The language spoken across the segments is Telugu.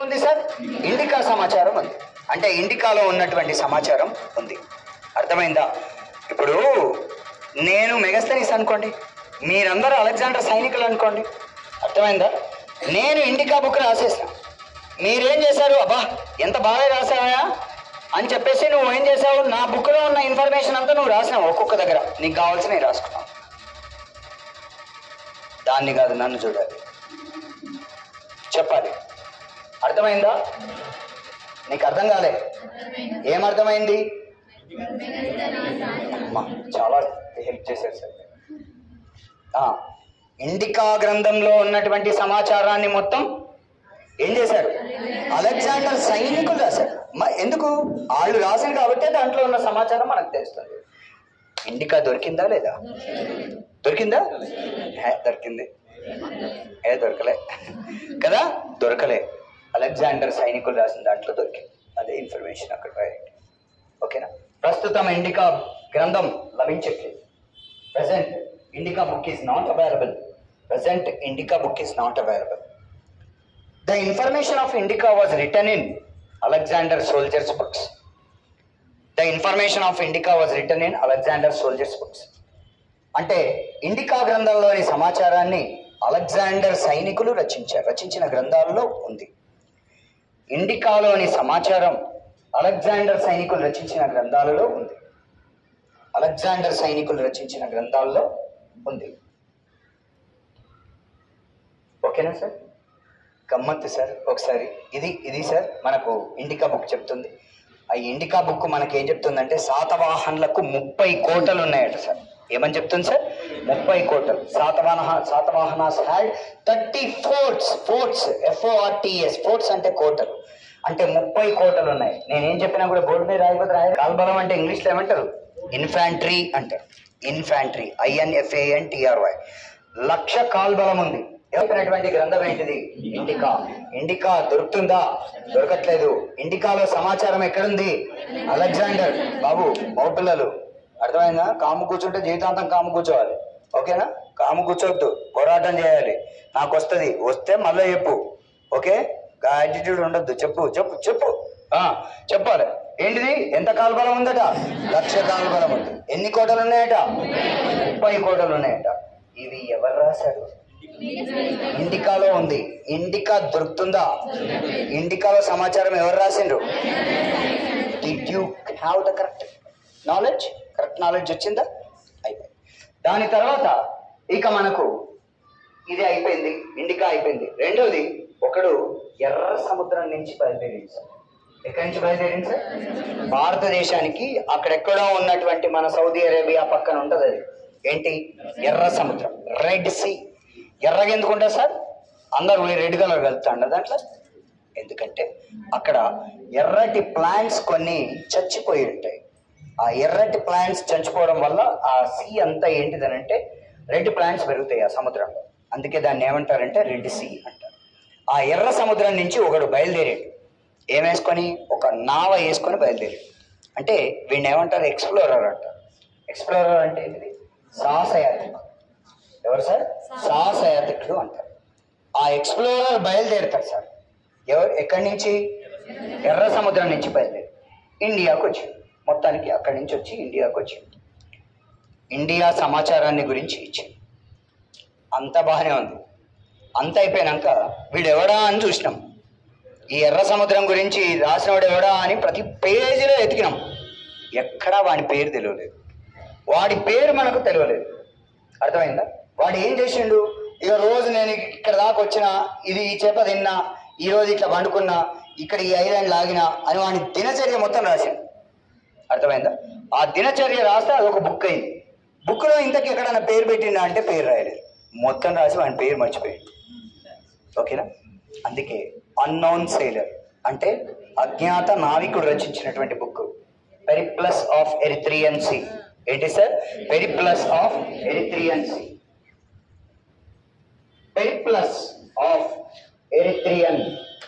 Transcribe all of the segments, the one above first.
ఉంది సార్ ఇండికా సమాచారం ఉంది అంటే ఇండికాలో ఉన్నటువంటి సమాచారం ఉంది అర్థమైందా ఇప్పుడు నేను మెగస్తనీస్ అనుకోండి మీరందరూ అలెగ్జాండర్ సైనికులు అనుకోండి అర్థమైందా నేను ఇండికా బుక్ రాసేసిన మీరేం చేశారు అబ్బా ఎంత బాగా రాసావా అని చెప్పేసి నువ్వు ఏం చేసావు నా బుక్లో ఉన్న ఇన్ఫర్మేషన్ అంతా నువ్వు రాసినావు ఒక్కొక్క దగ్గర నీకు కావాల్సినవి రాసుకున్నావు దాన్ని కాదు నన్ను చూడాలి చెప్పాలి అర్థమైందా నీకు అర్థం కాలే ఏం అర్థమైంది అమ్మా, చాలా హెల్ప్ చేశారు సార్ ఆ, ఇండికా గ్రంథంలో ఉన్నటువంటి సమాచారాన్ని మొత్తం ఏం చేశారు అలెగ్జాండర్ సైనికులు రాశారు మ- ఎందుకు వాళ్ళు రాశారు కాబట్టి దాంట్లో ఉన్న సమాచారం మనకు తెలుస్తుంది ఇండికా దొరికిందా లేదా దొరికిందా హే, దొరికింది ఏ దొరకలే కదా దొరకలే అలెగ్జాండర్ సైనికులు రాసిన దాంట్లో దొరికింది అదే ఇన్ఫర్మేషన్ అక్కడ రాయండి ఓకేనా ప్రస్తుతం ఇండికా గ్రంథం లభించట్లేదు present Indica book is not available present Indica book is not available the information of Indica was return in Alexander soldiers books the information of Indica was return in Alexander soldiers books అంటే ఇండికా గ్రంథంలోని సమాచారాన్ని అలెగ్జాండర్ సైనికులు రచించారు రచించిన గ్రంథాలలో ఉంది ఇండికాలోని సమాచారం అలెగ్జాండర్ సైనికులు రచించిన గ్రంథాలలో ఉంది అలెగ్జాండర్ సైనికులు రచించిన గ్రంథాల్లో ఉంది ఓకేనా సార్ గమ్మత్తు సార్ ఒకసారి ఇది ఇది సార్ మనకు ఇండికా బుక్ చెప్తుంది ఆ ఇండికా బుక్ మనకి ఏం చెప్తుందంటే శాతవాహన్లకు ముప్పై కోటలు ఉన్నాయట సార్ ఏమని చెప్తుంది సార్ ముప్పై కోటలు Satavahana Satavahanas had thirty forts forts F O R T S forts అంటే కోటలు అంటే ముప్పై కోటలు ఉన్నాయి నేనేం చెప్పినా కూడా బోర్డు మీద రాయకపోతే రాయ కాల్బలం అంటే ఇంగ్లీష్లో ఏమంటారు ఇన్ఫాంట్రీ అంటారు ఇన్ఫాంట్రీ ఐఎన్ఎఫ్ఏఎన్ టిఆర్వై లక్ష కాల్బలం ఉంది చెప్పినటువంటి గ్రంథం ఏంటిది ఇండికా ఇండికా దొరుకుతుందా దొరకట్లేదు ఇండికాలో సమాచారం ఎక్కడుంది అలెగ్జాండర్ బాబు మగపిల్లలు అర్థమైందా కాము కూర్చుంటే జీవితాంతం కాము కూర్చోవాలి ఓకేనా కాము కూర్చోవద్దు పోరాటం చేయాలి నాకు వస్తుంది వస్తే మళ్ళీ చెప్పు ఓకే యాటిట్యూడ్ ఉండొద్దు చెప్పు చెప్పు చెప్పు ఆ, చెప్పాలి ఏంటిది ఎంత కాల్బలం ఉందట లక్ష కాల్బలం ఉంది ఎన్ని కోటలు ఉన్నాయట ముప్పై కోటలు ఉన్నాయట ఇవి ఎవరు రాశారు ఇండికాలో ఉంది ఇండికా దొరుకుతుందా ఇండికాలో సమాచారం ఎవరు రాసిండ్రు did you have the correct knowledge correct knowledge వచ్చిందా అయిపోయింది దాని తర్వాత ఇక మనకు ఇది అయిపోయింది ఇండికా అయిపోయింది రెండోది ఒకడు ఎర్ర సముద్రం నుంచి బయలుదేరింది సార్ ఎక్కడి నుంచి బయలుదేరింది సార్ భారతదేశానికి అక్కడెక్కడో ఉన్నటువంటి మన సౌదీ అరేబియా పక్కన ఉంటది అది ఏంటి ఎర్ర సముద్రం రెడ్ సీ ఎర్రగా ఎందుకు ఉంటుంది సార్ అందరూ రెడ్ కలర్ కలుపుతాండ దాంట్లో ఎందుకంటే అక్కడ ఎర్రటి ప్లాంట్స్ కొన్ని చచ్చిపోయి ఉంటాయి ఆ ఎర్రటి ప్లాంట్స్ చచ్చిపోవడం వల్ల ఆ సీ అంతా ఏంటిదనంటే రెడ్ ప్లాంట్స్ పెరుగుతాయి ఆ సముద్రంలో అందుకే దాన్ని ఏమంటారంటే రెడ్ సీ అంటారు ఆ ఎర్ర సముద్రం నుంచి ఒకడు బయలుదేరాడు ఏమేసుకొని ఒక నావ వేసుకొని బయలుదేరాడు అంటే వీడిని ఏమంటారు ఎక్స్ప్లోరర్ అంటారు ఎక్స్ప్లోరర్ అంటే ఏంటిది సాహసయాత్రికుడు ఎవరు సార్ సాహసయాత్రికుడు అంటారు ఆ ఎక్స్ప్లోరర్ బయలుదేరుతారు సార్ ఎవరు ఎక్కడి నుంచి ఎర్ర సముద్రం నుంచి బయలుదేరి ఇండియాకు వచ్చింది మొత్తానికి అక్కడి నుంచి వచ్చి ఇండియాకు వచ్చింది ఇండియా సమాచారాన్ని గురించి ఇచ్చింది అంత బాగానే ఉంది అంత అయిపోయినాక వీడు ఎవడా అని చూసినాం ఈ ఎర్ర సముద్రం గురించి రాసినవాడు ఎవడా అని ప్రతి పేజీలో ఎతికినాం ఎక్కడా వాడి పేరు తెలియలేదు వాడి పేరు మనకు తెలియలేదు అర్థమైందా వాడు ఏం చేసిండు ఇక రోజు నేను ఇక్కడ దాకా వచ్చిన ఇది ఈ చేప తిన్నా ఈ రోజు ఇట్లా వండుకున్నా ఇక్కడ ఈ ఐలాండ్ లాగినా అని వాడి దినచర్య మొత్తం రాశాడు అర్థమైందా ఆ దినచర్య రాస్తే అది ఒక బుక్ అయింది బుక్లో ఇంతకు ఎక్కడైనా పేరు పెట్టిందా అంటే పేరు రాయలేదు మొత్తం రాసి వాడి పేరు మర్చిపోయింది ఓకేనా అందుకే అన్నోన్ సెయిలర్ అంటే అజ్ఞాత నావికుడు రచించినటువంటి book Periplus of Erythraean sea ఏంటి sir Periplus of Erythraean sea Periplus of Erythraean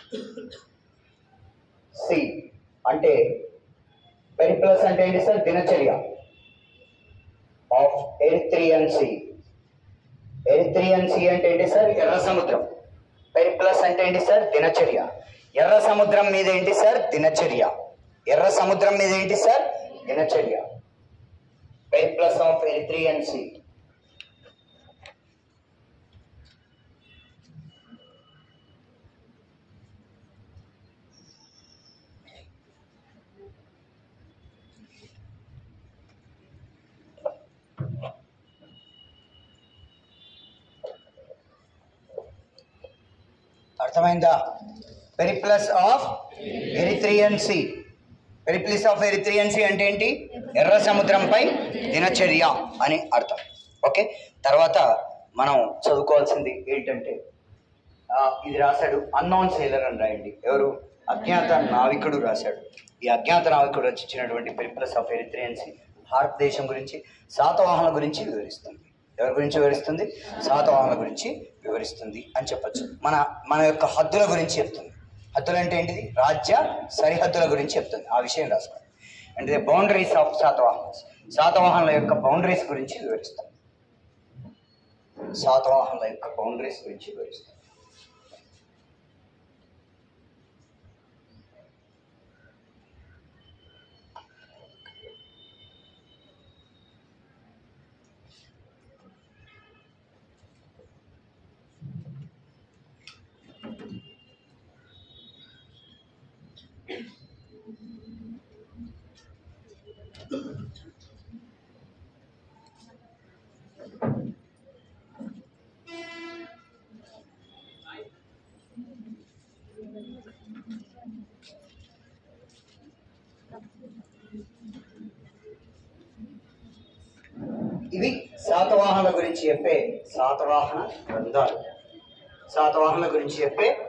sea అంటే పెరిప్లస్ అంటే ఏంటి సార్ దినచర్య of Erythraean sea Erythraean sea అంటే ఏంటి సార్ ఎర్ర సముద్రం పెరిప్లస్ అంటే ఏంటి సార్ దినచర్య ఎర్ర సముద్రం మీద ఏంటి సార్ దినచర్య ఎర్ర సముద్రం మీద ఏంటి సార్ దినచర్య ప్లస్ ఆఫ్ ఎరిత్రియన్ సీ అర్థమైందా Periplus of Erythraean sea Periplus of Erythraean sea అంటే ఏంటి ఎర్ర సముద్రంపై దినచర్య అని అర్థం ఓకే తర్వాత మనం చదువుకోవాల్సింది ఏంటంటే ఆ, ఇది రాశాడు అన్నోన్ సేలర్ అని రాయండి ఎవరు అజ్ఞాత నావికుడు రాశాడు ఈ అజ్ఞాత నావికుడు రచించినటువంటి పెరిప్లస్ ఆఫ్ ఎరిత్రియన్ సీ భారతదేశం గురించి శాతవాహనుల గురించి వివరిస్తుంది ఎవరి గురించి వివరిస్తుంది శాతవాహనుల గురించి వివరిస్తుంది అని చెప్పొచ్చు మన మన యొక్క హద్దుల గురించి చెప్తుంది హద్దులు అంటే ఏంటిది రాజ్య సరిహద్దుల గురించి చెప్తుంది ఆ విషయం రాసుకోండి అంటే ద బౌండరీస్ ఆఫ్ శాతవాహన్స్ శాతవాహనుల యొక్క బౌండరీస్ గురించి వివరిస్తాం శాతవాహనుల యొక్క బౌండరీస్ గురించి వివరిస్తాం ఇవి శాతవాహనుల గురించి చెప్పే శాతవాహన గ్రంథాలు శాతవాహనుల గురించి చెప్పే